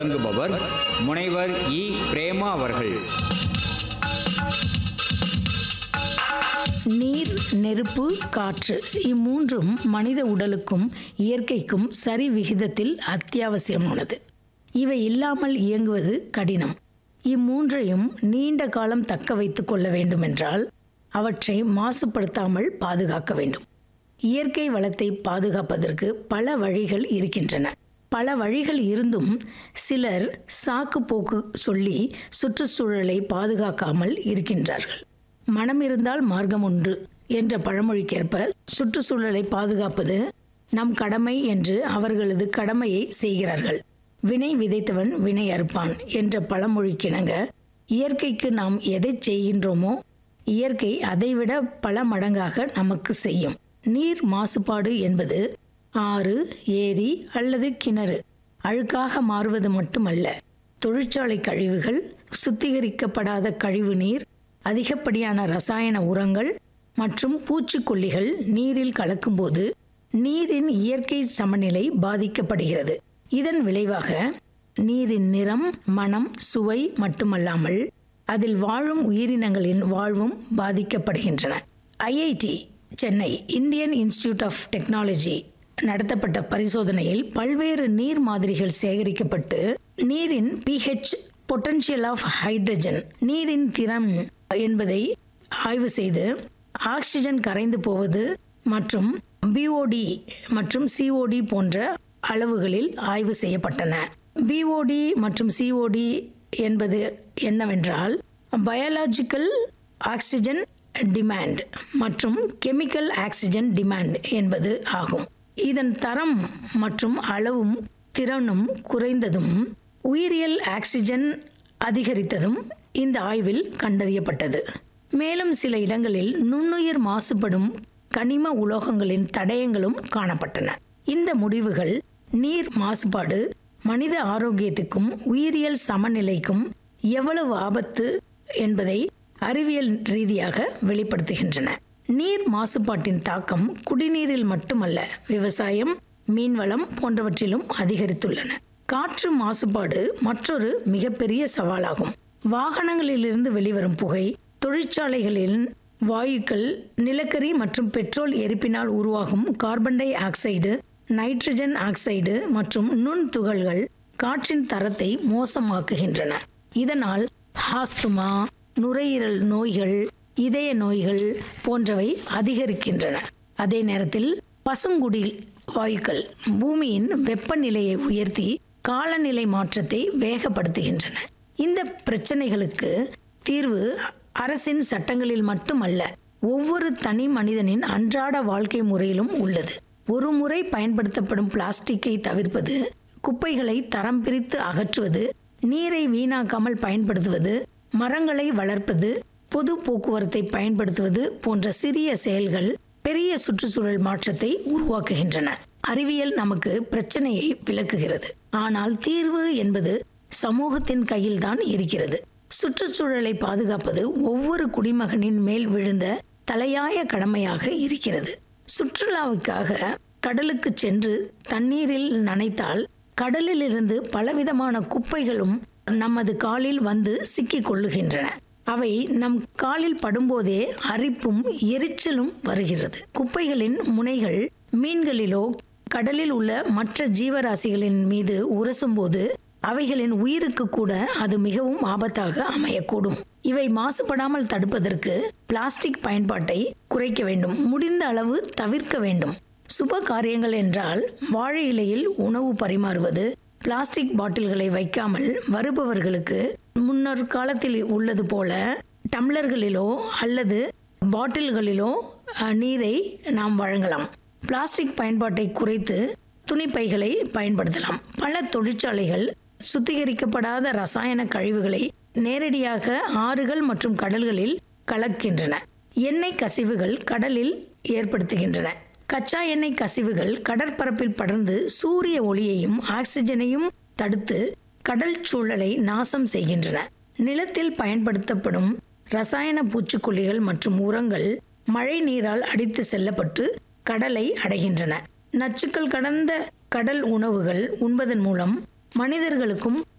வழங்குபவர் முனைவர் இ பிரேமா அவர்கள் நீர் நெருப்பு காற்று இம்மூன்றும் மனித உடலுக்கும் இயற்கைக்கும் சரி விகிதத்தில் அத்தியாவசியமானது இவை இல்லாமல் இயங்குவது கடினம் இம்மூன்றையும் நீண்ட காலம் தக்க வைத்துக் கொள்ள வேண்டுமென்றால் அவற்றை மாசுபடுத்தாமல் பாதுகாக்க வேண்டும் இயற்கை வளத்தை பாதுகாப்பதற்கு பல வழிகள் இருக்கின்றன பல வழிகள் இருந்தும் சிலர் சாக்கு போக்கு சொல்லி சுற்றுச்சூழலை பாதுகாக்காமல் இருக்கின்றார்கள் மனம் இருந்தால் மார்க்கம் உண்டு என்ற பழமொழிக்கேற்ப சுற்றுச்சூழலை பாதுகாப்பது நம் கடமை என்று அவர்களது கடமையை செய்கிறார்கள் வினை விதைத்தவன் வினை அறுப்பான் என்ற பழமொழிக்கிணங்க இயற்கைக்கு நாம் எதை செய்கின்றோமோ இயற்கை அதைவிட பல மடங்காக நமக்கு செய்யும் நீர் மாசுபாடு என்பது ஆறு ஏரி அல்லது கிணறு அழுக்காக மாறுவது மட்டுமல்ல தொழிற்சாலை கழிவுகள் சுத்திகரிக்கப்படாத கழிவு நீர் அதிகப்படியான ரசாயன உரங்கள் மற்றும் பூச்சிக்கொல்லிகள் நீரில் கலக்கும்போது நீரின் இயற்கை சமநிலை பாதிக்கப்படுகிறது இதன் விளைவாக நீரின் நிறம் மனம் சுவை மட்டுமல்லாமல் அதில் வாழும் உயிரினங்களின் வாழ்வும் பாதிக்கப்படுகின்றன IIT Chennai Indian institute of technology நடத்தப்பட்ட பரிசோதனையில் பல்வேறு நீர் மாதிரிகள் சேகரிக்கப்பட்டு நீரின் பிஹெச் பொட்டன்ஷியல் ஆஃப் ஹைட்ரஜன் நீரின் திறம் என்பதை ஆய்வு செய்து ஆக்சிஜன் கரைந்து போவது மற்றும் பிஓடி மற்றும் சிஓடி போன்ற அளவுகளில் ஆய்வு செய்யப்பட்டன பிஓடி மற்றும் சிஓடி என்பது என்னவென்றால் பயாலாஜிக்கல் ஆக்சிஜன் டிமாண்ட் மற்றும் கெமிக்கல் ஆக்சிஜன் டிமாண்ட் என்பது ஆகும் இதன் தரம் மற்றும் அளவும் திறனும் குறைந்ததும் உயிரியல் ஆக்சிஜன் அதிகரித்ததும் இந்த ஆய்வில் கண்டறியப்பட்டது மேலும் சில இடங்களில் நுண்ணுயிர் மாசுபடும் கனிம உலோகங்களின் தடயங்களும் காணப்பட்டன இந்த முடிவுகள் நீர் மாசுபாடு மனித ஆரோக்கியத்துக்கும் உயிரியல் சமநிலைக்கும் எவ்வளவு ஆபத்து என்பதை அறிவியல் ரீதியாக வெளிப்படுத்துகின்றன நீர் மாசுபாட்டின் தாக்கம் குடிநீரில் மட்டுமல்ல விவசாயம் மீன்வளம் போன்றவற்றிலும் அதிகரித்துள்ளன காற்று மாசுபாடு மற்றொரு மிகப்பெரிய சவாலாகும் வாகனங்களிலிருந்து வெளிவரும் புகை தொழிற்சாலைகளின் வாயுக்கள் நிலக்கரி மற்றும் பெட்ரோல் எரிப்பினால் உருவாகும் carbon dioxide nitrogen oxide மற்றும் நுண்துகள்கள் காற்றின் தரத்தை மோசமாக்குகின்றன இதனால் ஆஸ்துமா நுரையீரல் நோய்கள் இதய நோய்கள் போன்றவை அதிகரிக்கின்றன அதே நேரத்தில் பசுங்குடில் வாயுக்கள் பூமியின் வெப்பநிலையை உயர்த்தி காலநிலை மாற்றத்தை வேகப்படுத்துகின்றன இந்த பிரச்சனைகளுக்கு தீர்வு அரசின் சட்டங்களில் மட்டுமல்ல ஒவ்வொரு தனி மனிதனின் அன்றாட வாழ்க்கை முறையிலும் உள்ளது ஒரு முறை பயன்படுத்தப்படும் பிளாஸ்டிக்கை தவிர்ப்பது குப்பைகளை தரம் பிரித்து அகற்றுவது நீரை வீணாக்காமல் பயன்படுத்துவது மரங்களை வளர்ப்பது பொது போக்குவரத்தை பயன்படுத்துவது போன்ற சிறிய செயல்கள் பெரிய சுற்றுச்சூழல் மாற்றத்தை உருவாக்குகின்றன அறிவியல் நமக்கு பிரச்சனையை விளக்குகிறது ஆனால் தீர்வு என்பது சமூகத்தின் கையில்தான் இருக்கிறது சுற்றுச்சூழலை பாதுகாப்பது ஒவ்வொரு குடிமகனின் மேல் விழுந்த தலையாய கடமையாக இருக்கிறது சுற்றுலாவுக்காக கடலுக்கு சென்று தண்ணீரில் நனைத்தால் கடலில் இருந்து பலவிதமான குப்பைகளும் நமது காலில் வந்து சிக்கிக் கொள்ளுகின்றன அவை நம் காலில் படும்போதே அரிப்பும் எரிச்சலும் வருகிறது குப்பைகளின் முனைகள் மீன்களிலோ கடலில் உள்ள மற்ற ஜீவராசிகளின் மீது உரசும்போது அவைகளின் உயிருக்கு கூட அது மிகவும் ஆபத்தாக அமையக்கூடும் இவை மாசுபடாமல் தடுப்பதற்கு பிளாஸ்டிக் பயன்பாட்டை குறைக்க வேண்டும் முடிந்த அளவு தவிர்க்க வேண்டும் சுப காரியங்கள் என்றால் வாழை இலையில் உணவு பரிமாறுவது பிளாஸ்டிக் பாட்டில்களை வைக்காமல் வருபவர்களுக்கு முன்னொரு காலத்தில் உள்ளது போல டம்ளர்களிலோ அல்லது பாட்டில்களிலோ அஹ், நீரை நாம் வழங்கலாம் பிளாஸ்டிக் பயன்பாட்டை குறைத்து துணிப்பைகளை பயன்படுத்தலாம் பல தொழிற்சாலைகள் சுத்திகரிக்கப்படாத ரசாயன கழிவுகளை நேரடியாக ஆறுகள் மற்றும் கடல்களில் கலக்கின்றன எண்ணெய் கசிவுகள் கடலில் ஏற்படுத்துகின்றன கச்சா எண்ணெய் கசிவுகள் கடற்பரப்பில் படர்ந்து சூரிய ஒளியையும் ஆக்சிஜனையும் தடுத்து கடல் சூழலை நாசம் செய்கின்றன நிலத்தில் பயன்படுத்தப்படும் ரசாயன பூச்சிக்கொல்லிகள் மற்றும் உரங்கள் மழை நீரால் அடித்து செல்லப்பட்டு கடலை அடைகின்றன நச்சுக்கள் கடந்த கடல் உணவுகள் உண்பதன் மூலம் மனிதர்களுக்கும்